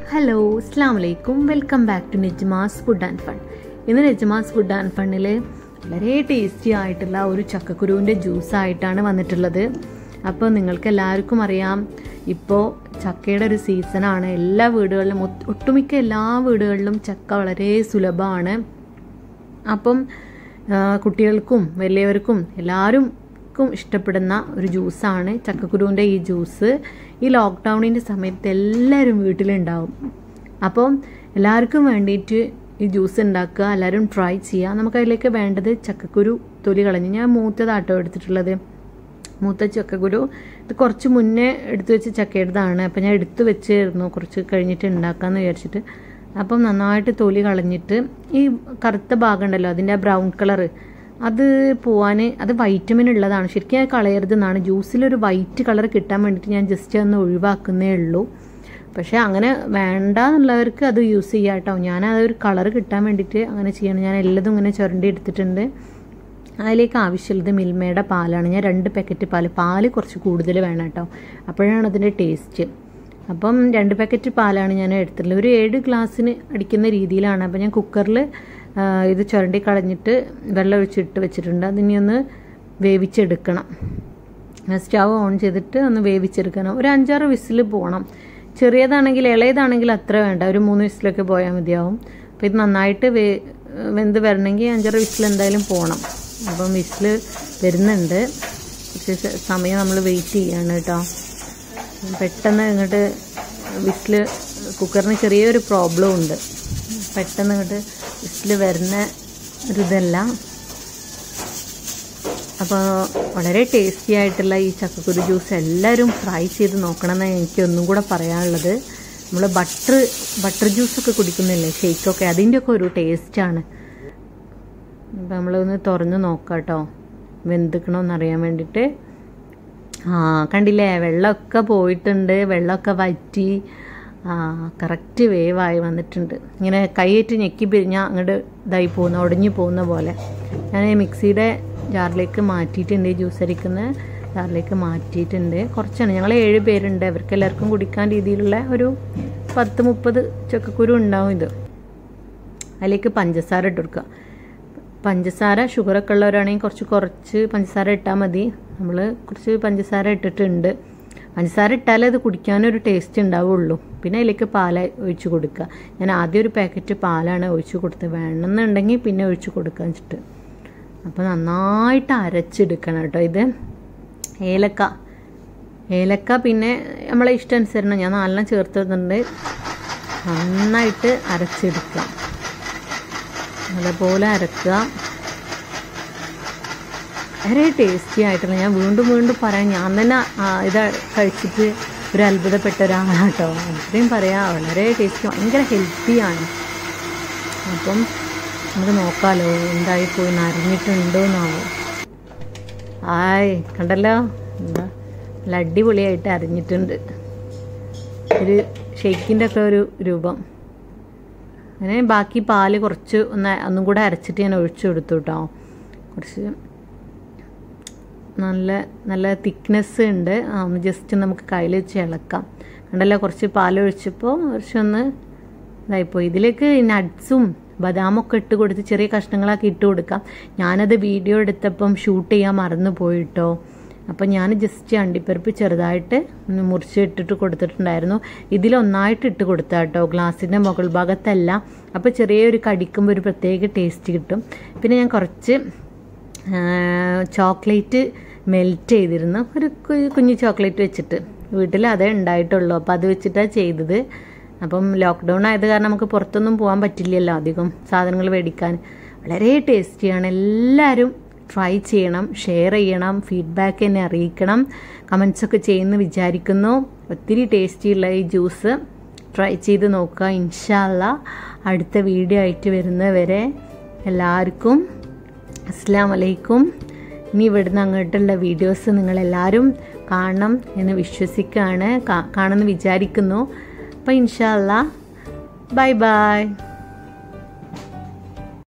hello അസ്സാം വലൈക്കും welcome back to Nejma's food and fun ഇന്ന് നെജ്മാസ് ഫുഡ് ആൻഡ് ഫണ്ണിൽ വളരെ ടേസ്റ്റി ആയിട്ടുള്ള ഒരു ചക്കക്കുരുവിൻ്റെ ജ്യൂസായിട്ടാണ് വന്നിട്ടുള്ളത് അപ്പോൾ നിങ്ങൾക്ക് എല്ലാവർക്കും അറിയാം ഇപ്പോൾ ചക്കയുടെ ഒരു സീസണാണ് എല്ലാ വീടുകളിലും ഒട്ട് ഒട്ടുമിക്ക എല്ലാ വീടുകളിലും ചക്ക വളരെ സുലഭമാണ് അപ്പം ആ, കുട്ടികൾക്കും വലിയവർക്കും എല്ലാവർക്കും ഇഷ്ടപ്പെടുന്ന ഒരു ജ്യൂസാണ് ചക്കക്കുരുവിൻ്റെ ഈ ജ്യൂസ് ഈ ലോക്ക്ഡൗണിൻ്റെ സമയത്ത് എല്ലാവരും വീട്ടിലുണ്ടാവും അപ്പം എല്ലാവർക്കും വേണ്ടിയിട്ട് ഈ ജ്യൂസ് ഉണ്ടാക്കുക എല്ലാവരും ട്രൈ ചെയ്യുക നമുക്ക് അതിലേക്ക് വേണ്ടത് ചക്കക്കുരു തൊലി കളഞ്ഞ് ഞാൻ മൂത്തതാട്ടോ എടുത്തിട്ടുള്ളത് മൂത്ത ചക്കക്കുരു ഇത് കുറച്ച് മുന്നേ എടുത്തു വെച്ച ചക്കയുടേതാണ് അപ്പം ഞാൻ എടുത്തു വെച്ചിരുന്നു കുറച്ച് കഴിഞ്ഞിട്ട് ഉണ്ടാക്കാമെന്ന് വിചാരിച്ചിട്ട് അപ്പം നന്നായിട്ട് തൊലി കളഞ്ഞിട്ട് ഈ കറുത്ത ഭാഗം ഉണ്ടല്ലോ അതിൻ്റെ ആ ബ്രൗൺ കളറ് അത് പോവാൻ അത് വൈറ്റമിൻ ഉള്ളതാണ് ശരിക്കും അത് കളയരുതെന്നാണ് ജ്യൂസിലൊരു വൈറ്റ് കളർ കിട്ടാൻ വേണ്ടിയിട്ട് ഞാൻ ജസ്റ്റ് ഒന്ന് ഒഴിവാക്കുന്നേ ഉള്ളൂ പക്ഷേ അങ്ങനെ വേണ്ട എന്നുള്ളവർക്ക് അത് യൂസ് ചെയ്യാം കേട്ടോ ഞാൻ അതൊരു കളർ കിട്ടാൻ വേണ്ടിയിട്ട് അങ്ങനെ ചെയ്യണം ഞാൻ എല്ലതും ഇങ്ങനെ ചുരണ്ടി എടുത്തിട്ടുണ്ട് അതിലേക്ക് ആവശ്യമുള്ളത് മിൽമയുടെ പാലാണ് ഞാൻ രണ്ട് പാക്കറ്റ് പാല് പാല് കുറച്ച് കൂടുതൽ വേണം കേട്ടോ അപ്പോഴാണ് അതിൻ്റെ ടേസ്റ്റ് അപ്പം രണ്ട് പാക്കറ്റ് പാലാണ് ഞാൻ എടുത്തിട്ടുള്ളത് ഒരു ഏഴ് ഗ്ലാസ്സിന് അടിക്കുന്ന രീതിയിലാണ് അപ്പം ഞാൻ കുക്കറിൽ ഇത് ചുരണ്ടി കളഞ്ഞിട്ട് വെള്ളം ഒഴിച്ചിട്ട് വെച്ചിട്ടുണ്ട് അതിനി ഒന്ന് വേവിച്ചെടുക്കണം സ്റ്റവ് ഓൺ ചെയ്തിട്ട് ഒന്ന് വേവിച്ചെടുക്കണം ഒരു അഞ്ചാറ് വിസിൽ പോകണം ചെറിയതാണെങ്കിൽ ഇളയതാണെങ്കിൽ അത്ര വേണ്ട ഒരു മൂന്ന് വിസിലൊക്കെ പോയാൽ മതിയാവും അപ്പോൾ ഇത് നന്നായിട്ട് വേ വെന്ത് വരണമെങ്കിൽ അഞ്ചാറ് വിസിൽ എന്തായാലും പോകണം അപ്പം വിസിൽ വരുന്നുണ്ട് കുറച്ച് സ- സമയം നമ്മൾ വെയിറ്റ് ചെയ്യാണ് കേട്ടോ പെട്ടെന്ന് ഇങ്ങോട്ട് വിസിൽ കുക്കറിന് ചെറിയൊരു പ്രോബ്ലം ഉണ്ട് പെട്ടെന്ന് ഇങ്ങോട്ട് വിസിൽ വരുന്ന ഒരിതല്ല അപ്പോൾ വളരെ ടേസ്റ്റി ആയിട്ടുള്ള ഈ ചക്കക്കുരു ജ്യൂസ് എല്ലാവരും ട്രൈ ചെയ്ത് നോക്കണമെന്ന് എനിക്ക് ഒന്നും കൂടെ പറയാനുള്ളത് നമ്മൾ ബട്ടർ ബട്ടർ ജ്യൂസൊക്കെ കുടിക്കുന്നില്ലേ ഷെയ്ക്കൊക്കെ അതിൻ്റെയൊക്കെ ഒരു ടേസ്റ്റാണ് അപ്പം നമ്മളൊന്ന് തുറന്ന് നോക്കാം കേട്ടോ വെന്തിക്കണമെന്ന് അറിയാൻ വേണ്ടിയിട്ട് ആ കണ്ടില്ലേ വെള്ളമൊക്കെ പോയിട്ടുണ്ട് വെള്ളമൊക്കെ വറ്റി ആ കറക്റ്റ് വേവായി വന്നിട്ടുണ്ട് ഇങ്ങനെ കൈയേറ്റ് ഞെക്കി പിരിഞ്ഞാൽ അങ്ങോട്ട് ഇതായി പോകുന്ന ഉടഞ്ഞു പോകുന്ന പോലെ ഞാൻ ഈ മിക്സിയുടെ ജാറിലേക്ക് മാറ്റിയിട്ടുണ്ട് ഈ ജ്യൂസ് അരിക്കുന്ന ജാറിലേക്ക് മാറ്റിയിട്ടുണ്ട് കുറച്ചാണ് ഞങ്ങൾ ഏഴ് പേരുണ്ട് അവർക്ക് എല്ലാവർക്കും കുടിക്കാൻ രീതിയിലുള്ള ഒരു പത്ത് മുപ്പത് ചക്കക്കുരു ഉണ്ടാവും ഇത് അതിലേക്ക് പഞ്ചസാര ഇട്ട് കൊടുക്കുക പഞ്ചസാര ഷുഗറൊക്കെ ഉള്ളവരാണെങ്കിൽ കുറച്ച് കുറച്ച് പഞ്ചസാര ഇട്ടാൽ മതി നമ്മൾ കുറച്ച് പഞ്ചസാര ഇട്ടിട്ടുണ്ട് പഞ്ചസാര ഇട്ടാലേ അത് കുടിക്കാനൊരു ടേസ്റ്റ് ഉണ്ടാവുള്ളൂ പിന്നെ അതിലേക്ക് പാല ഒഴിച്ച് കൊടുക്കുക ഞാൻ ആദ്യം ഒരു പാക്കറ്റ് പാലാണ് ഒഴിച്ച് കൊടുത്തത് വേണമെന്നുണ്ടെങ്കിൽ പിന്നെ ഒഴിച്ച് കൊടുക്കാൻ വെച്ചിട്ട് അപ്പോൾ നന്നായിട്ട് അരച്ചെടുക്കണം കേട്ടോ ഇത് ഏലക്ക ഏലക്ക പിന്നെ നമ്മളെ ഇഷ്ടാനുസരണം ഞാൻ നാലെണ്ണം ചേർത്തിട്ടുണ്ട് നന്നായിട്ട് അരച്ചെടുക്കുക അതുപോലെ അരക്കുക വളരെ ടേസ്റ്റി ആയിട്ടുള്ള ഞാൻ വീണ്ടും വീണ്ടും പറയാം ഞാൻ തന്നെ ആ, ഇത് കഴിച്ചിട്ട് ഒരു അത്ഭുതപ്പെട്ട ഒരാളാണ് കേട്ടോ അത്രയും പറയാം വളരെ ടേസ്റ്റി ഭയങ്കര ഹെൽത്തിയാണ് അപ്പം നമുക്ക് നോക്കാമല്ലോ എന്തായി പോയി നരഞ്ഞിട്ടുണ്ടോ എന്നാവോ ആയ് കണ്ടല്ലോ എന്താ നല്ല അടിപൊളിയായിട്ട് അരിഞ്ഞിട്ടുണ്ട് ഒരു ഷെയ്ക്കിൻ്റെ ഒക്കെ ഒരു രൂപം അങ്ങനെ ബാക്കി പാല് കുറച്ച് ഒന്ന് ഒന്നും കൂടെ അരച്ചിട്ട് ഞാൻ ഒഴിച്ചു കൊടുത്തു കേട്ടോ കുറച്ച് നല്ല നല്ല തിക്നെസ് ഉണ്ട് ആ, ഒന്ന് ജസ്റ്റ് നമുക്ക് കയ്യിൽ വെച്ച് ഇളക്കാം കണ്ടല്ലോ കുറച്ച് പാൽ ഒഴിച്ചപ്പോൾ കുറച്ചൊന്ന് ഇതായിപ്പോയി ഇതിലേക്ക് നട്ട്സും ബദാമൊക്കെ ഇട്ട് കൊടുത്ത് ചെറിയ കഷ്ണങ്ങളാക്കി ഇട്ട് കൊടുക്കാം ഞാനത് വീഡിയോ എടുത്തപ്പം ഷൂട്ട് ചെയ്യാൻ മറന്നു പോയിട്ടോ അപ്പം ഞാൻ ജസ്റ്റ് അണ്ടിപ്പരിപ്പ് ചെറുതായിട്ട് ഒന്ന് മുറിച്ച് ഇട്ടിട്ട് കൊടുത്തിട്ടുണ്ടായിരുന്നു ഇതിലൊന്നായിട്ട് ഇട്ട് കൊടുത്താൽ കേട്ടോ ഗ്ലാസിൻ്റെ മുകൾ ഭാഗത്തല്ല അപ്പോൾ ചെറിയൊരു കടിക്കുമ്പോൾ ഒരു പ്രത്യേക ടേസ്റ്റ് കിട്ടും പിന്നെ ഞാൻ കുറച്ച് ചോക്ലേറ്റ് മെൽറ്റ് ചെയ്തിരുന്നു ഒരു കു- കുഞ്ഞു ചോക്ലേറ്റ് വെച്ചിട്ട് വീട്ടിൽ അതേ ഉണ്ടായിട്ടുള്ളൂ അപ്പോൾ അത് വെച്ചിട്ടാണ് ചെയ്തത് അപ്പം ലോക്ക്ഡൗൺ ആയത് കാരണം നമുക്ക് പുറത്തൊന്നും പോകാൻ പറ്റില്ലല്ലോ അധികം സാധനങ്ങൾ മേടിക്കാൻ വളരെ ടേസ്റ്റിയാണ് എല്ലാവരും ട്രൈ ചെയ്യണം ഷെയർ ചെയ്യണം ഫീഡ്ബാക്ക് എന്നെ അറിയിക്കണം കമൻസ് ഒക്കെ ചെയ്യുമെന്ന് വിചാരിക്കുന്നു ഒത്തിരി ടേസ്റ്റിയുള്ള ഈ ജ്യൂസ് ട്രൈ ചെയ്ത് നോക്കുക ഇൻഷാല്ല അടുത്ത വീഡിയോ ആയിട്ട് വരുന്നവരെ എല്ലാവർക്കും അസ്സാം വലൈക്കും ഇനി ഇവിടുന്ന് അങ്ങോട്ടുള്ള വീഡിയോസ് നിങ്ങളെല്ലാവരും കാണണം എന്ന് വിശ്വസിക്കുകയാണ് കാ- കാണുമെന്ന് വിചാരിക്കുന്നു അപ്പോൾ ഇൻഷാല്ല ബൈ ബൈ